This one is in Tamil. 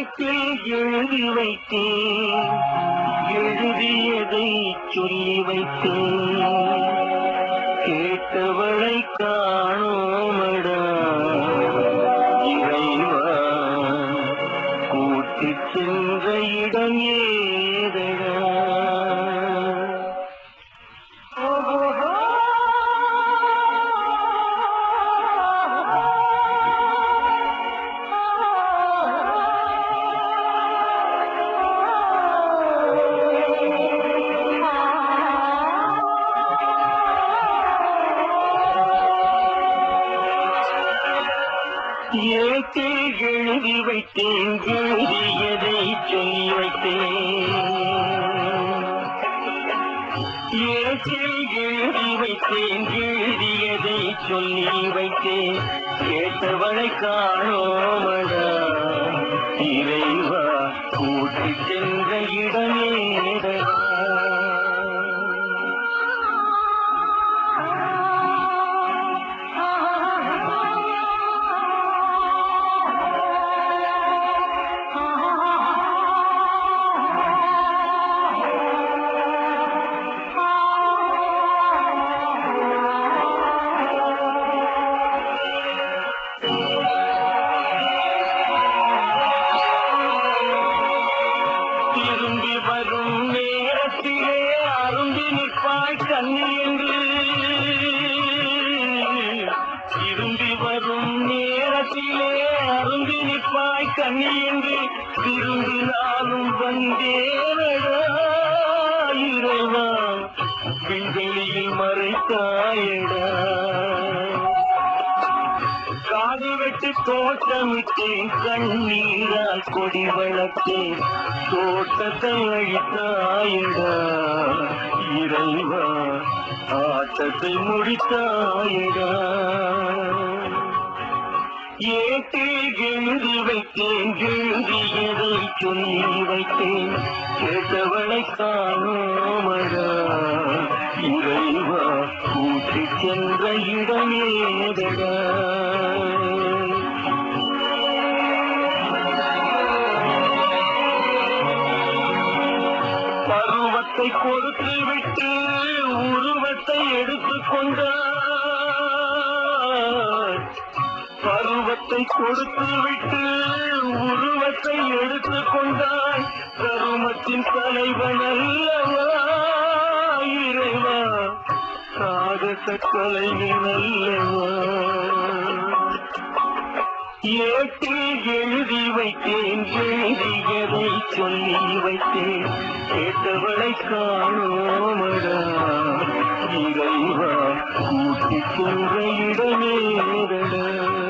ஏட்டில் எழுதி வைத்தேன் எழுதியதை சொல்லி வைத்தேன் கேட்டவளை காணோமடா இறைவா கூட்டிச் சென்ற இடம் ஏதடா ஏட்டில் எழுதி வைத்தேன் எழுதியதை சொல்லி வைத்தேன் ஏட்டில் எழுதி வைத்தேன் எழுதியதை சொல்லி வைத்தேன் கேட்டவளை காணோமடா இறைவா கூட்டி சென்ற இடமேடா திரும்பி வரும் நேரத்திலே அருந்தி நிற்பாய் கண்ணி என்று திரும்பி வரும் நேரத்திலே அருந்தி நிற்பாய் கண்ணி என்று திரும்பினாலும் வந்தேனடா இறைவா விண்வெளியில் மறைத்தாயடா காது வெட்டு தோட்டமிட்டேன் கண்ணீரால் கொடி வளர்த்தேன் தோட்டத்தை அழித்தாயடா இறைவா ஆட்டத்தை முடித்தாயடா ஏட்டில் எழுதி வைத்தேன் எழுதியதை சொல்லி வைத்தேன் கேட்டவளை காணோமடா இறைவா கூட்டி சென்ற இடமேதடா பருவத்தை கொடுத்து விட்டு உருவத்தை எடுத்துக் கொண்டார் பருவத்தை கொடுத்து விட்டு உருவத்தை எடுத்துக் கொண்டாய் கருமத்தின் தலைவன் அல்லவா இறைவா சாகச கலைஞன் அல்லவா ஏட்டில் எழுதி வைத்தேன் எழுதியதை சொல்லி வைத்தேன் கேட்டவளை காணோமடா இறைவா கூட்டிக் கொன்ற இடமேடா